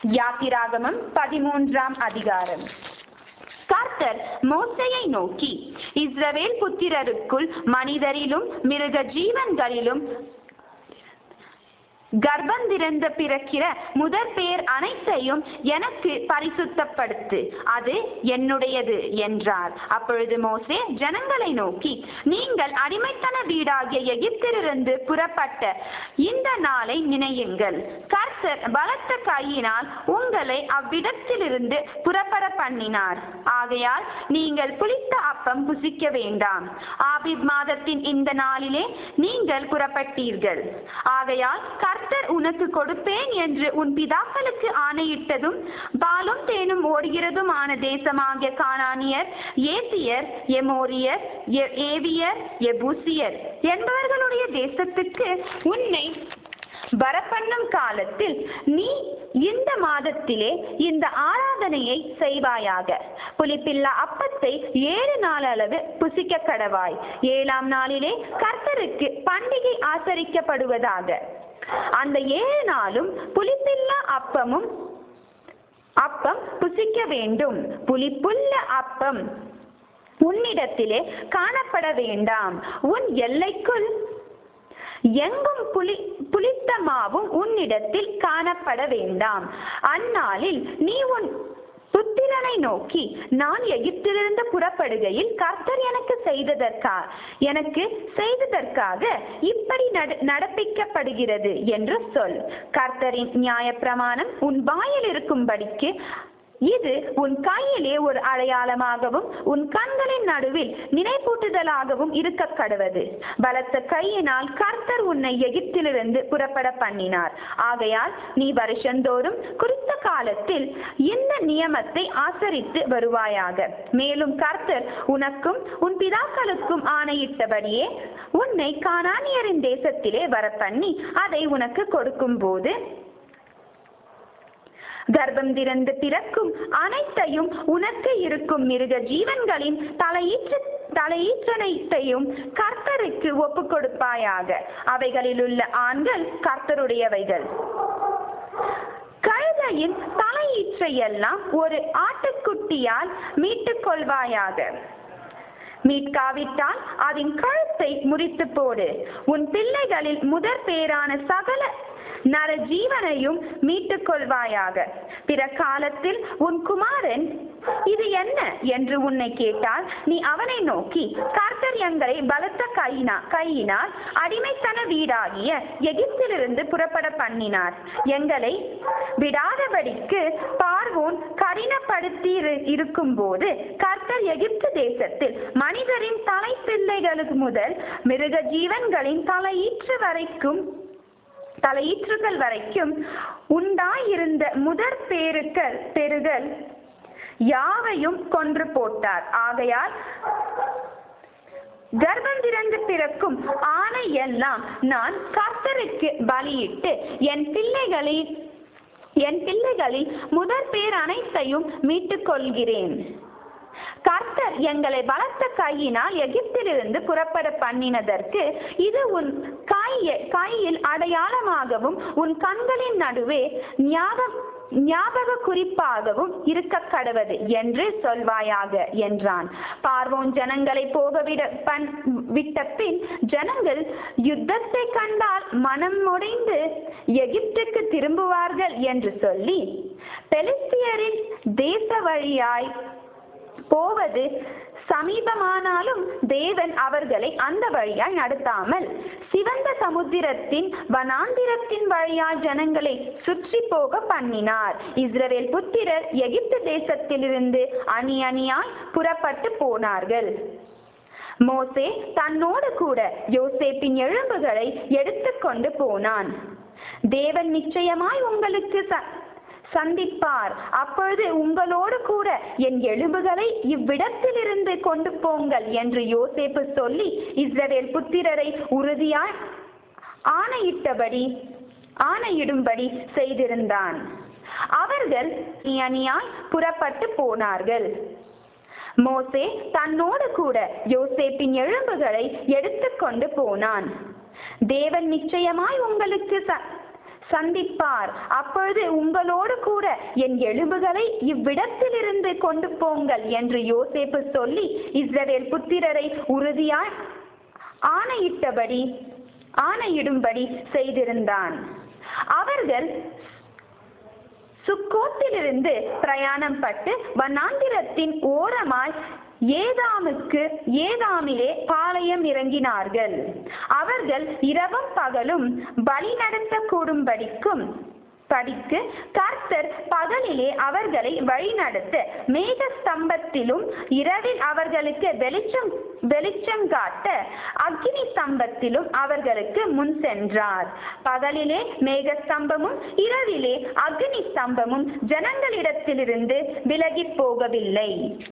யாத்திராகமம் பதிமூன்றாம் அதிகாரம் கர்த்தர் மோசையை நோக்கி இஸ்ரவேல் புத்திரருக்குள் மனிதரிலும் மிருக ஜீவன்களிலும் கர்ப்பந்திறந்து பிறக்கிற முதற் பேர் அனைத்தையும் எனக்கு பரிசுத்தப்படுத்து அது என்னுடையது என்றார் அப்பொழுது மோசே ஜனங்களை நோக்கி நீங்கள் அடிமைத்தன வீடாகிய எகிப்திலிருந்து புறப்பட்ட இந்த நாளை நினையுங்கள் கர்த்தர் பலத்த கையினால் உங்களை அவ்விடத்திலிருந்து புறப்பட பண்ணினார் ஆகையால் நீங்கள் புளித்த அப்பம் புசிக்க வேண்டாம் ஆபிப் மாதத்தின் இந்த நாளிலே நீங்கள் புறப்பட்டீர்கள் ஆகையால் கர்த்தர் உனக்கு கொடுப்பேன் என்று உன் பிதாக்களுக்கு ஆணையிட்டதும் பாலும் தேனும் ஓடுகிறதுமான தேசமாகிய கானானியர் ஏசியர் எமோரியர் எ- ஏவியர் எபூசியர் என்பவர்களுடைய தேசத்துக்கு உன்னை வரப்பண்ணும் காலத்தில் நீ இந்த மாதத்திலே இந்த ஆராதனையை செய்வாயாக புலிப்பில்லா அப்பத்தை ஏழு நாள் அளவு புசிக்க கடவாய் ஏழாம் நாளிலே கர்த்தருக்கு பண்டிகை ஆசரிக்கப்படுவதாக அந்த ஏழு நாளும் புலிப்பில்லா அப்பமும் அப்பம் புசிக்க வேண்டும் புலிப்புள்ள அப்பம் உன்னிடத்திலே காணப்பட வேண்டாம் உன் எல்லைக்குள் எங்கும் புலி புளித்த மாவும் உன்னிடத்தில் காணப்பட வேண்டாம் அந்நாளில் நீ உன் புத்திரனை நோக்கி நான் எகிப்திலிருந்து புறப்படுகையில் கர்த்தர் எனக்கு செய்ததற்கா எனக்கு செய்ததற்காக இப்படி நட- நடப்பிக்கப்படுகிறது என்று சொல் கர்த்தரின் நியாயப்பிரமாணம் உன் வாயில் இருக்கும்படிக்கு இது உன் கையிலே ஒரு அடையாளமாகவும் உன் கண்களின் நடுவில் நினைப்பூட்டுதலாகவும் இருக்க கடவது பலத்த கையினால் கர்த்தர் உன்னை எகிப்திலிருந்து புறப்பட பண்ணினார் ஆகையால் நீ வருஷந்தோறும் குறித்த காலத்தில் இந்த நியமத்தை ஆசரித்து வருவாயாக மேலும் கர்த்தர் உனக்கும் உன் பிதாக்களுக்கும் ஆணையிட்டபடியே உன்னை கானானியரின் தேசத்திலே வரப்பண்ணி அதை உனக்கு கொடுக்கும் போது கர்ப்பம் திறந்து பிறக்கும் அனைத்தையும் உனக்கு இருக்கும் மிருக ஜீவன்களின் தலையீற்று தலையீற்றனைத்தையும் கர்த்தருக்கு ஒப்பு கொடுப்பாயாக அவைகளில் உள்ள ஆண்கள் கர்த்தருடையவைகள் கழுதையின் தலையீற்றை எல்லாம் ஒரு ஆட்டுக்குட்டியால் மீட்டுக் கொள்வாயாக மீட்காவிட்டால் அதன் கழுத்தை முறித்து போடு உன் பிள்ளைகளில் முதற் பேரான சகல நர ஜீவனையும் மீட்டுக் கொள்வாயாக பிற காலத்தில் உன் குமாரன் இது என்ன என்று உன்னை கேட்டால் நீ அவனை நோக்கி கர்த்தர் எங்களை பலத்த கையினா கையினால் அடிமைத்தன வீடாகிய எகிப்திலிருந்து புறப்பட பண்ணினார் எங்களை விடாதபடிக்கு பார்வோன் கடினப்படுத்தி இருக்கும் போது கர்த்தர் எகிப்து தேசத்தில் மனிதரின் தலை பிள்ளைகளுக்கு முதல் மிருக ஜீவன்களின் தலையீற்று வரைக்கும் தலையீற்றுகள் வரைக்கும் உண்டாயிருந்த முதற் பேருக்கள் பெருகள் யாவையும் கொன்று போட்டார் ஆகையால் கர்ப்பம் திறந்து பிறக்கும் ஆணை எல்லாம் நான் கர்த்தருக்கு பலியிட்டு என் பிள்ளைகளை என் பிள்ளைகளில் முதற் பேர் அனைத்தையும் மீட்டுக் கொள்கிறேன் கர்த்தர் எங்களை பலத்த கையினால் எகிப்திலிருந்து புறப்பட பண்ணினதற்கு இது உன் கைய கையில் அடையாளமாகவும் உன் கண்களின் நடுவே ஞாபகம் ஞாபக குறிப்பாகவும் இருக்க கடவது என்று சொல்வாயாக என்றான் பார்வோன் ஜனங்களை போக விட பண் விட்ட பின் ஜனங்கள் யுத்தத்தை கண்டால் மனம் உடைந்து எகிப்துக்கு திரும்புவார்கள் என்று சொல்லி பெலிஸ்தியரின் தேச வழியாய் போவது சமீபமானாலும் தேவன் அவர்களை அந்த வழியாய் நடத்தாமல் சிவந்த சமுத்திரத்தின் வனாந்திரத்தின் வழியாய் ஜனங்களை சுற்றி போக பண்ணினார் இஸ்ரவேல் புத்திரர் எகிப்து தேசத்திலிருந்து அணி அணியாய் புறப்பட்டு போனார்கள் மோசே தன்னோடு கூட யோசேப்பின் எலும்புகளை எடுத்துக்கொண்டு போனான் தேவன் நிச்சயமாய் உங்களுக்கு ச- சந்திப்பார் அப்பொழுது உங்களோடு கூட என் எலும்புகளை இவ்விடத்திலிருந்து கொண்டு போங்கள் என்று யோசேப்பு சொல்லி இஸ்ரவேல் புத்திரரை உறுதியாய் ஆணையிட்டபடி ஆணையிடும்படி செய்திருந்தான் அவர்கள் அணி அணியாய் புறப்பட்டு போனார்கள் மோசே தன்னோடு கூட யோசேப்பின் எலும்புகளை எடுத்துக்கொண்டு போனான் தேவன் நிச்சயமாய் உங்களுக்கு ச- சந்திப்பார் அப்பொழுது உங்களோடு கூட என் எலும்புகளை இவ்விடத்திலிருந்து கொண்டு போங்கள் என்று யோசேப்பு சொல்லி இஸ்ரவேல் புத்திரரை உறுதியாய் ஆணையிட்டபடி ஆணையிடும்படி செய்திருந்தான் அவர்கள் சுக்கோத்திலிருந்து பிரயாணம் பட்டு வனாந்திரத்தின் ஓரமாய் ஏதாமுக்கு ஏதாமிலே பாளையம் இறங்கினார்கள் அவர்கள் இரவும் பகலும் பலி நடத்த கூடும்படிக்கும் படிக்கு கர்த்தர் பகலிலே அவர்களை வழிநடத்த மேக ஸ்தம்பத்திலும் இரவில் அவர்களுக்கு வெளிச்சம் வெளிச்சம் காட்ட அக்னி ஸ்தம்பத்திலும் அவர்களுக்கு முன் சென்றார் பகலிலே மேக ஸ்தம்பமும் இரவிலே அக்னி ஸ்தம்பமும் ஜனங்களிடத்திலிருந்து விலகி போகவில்லை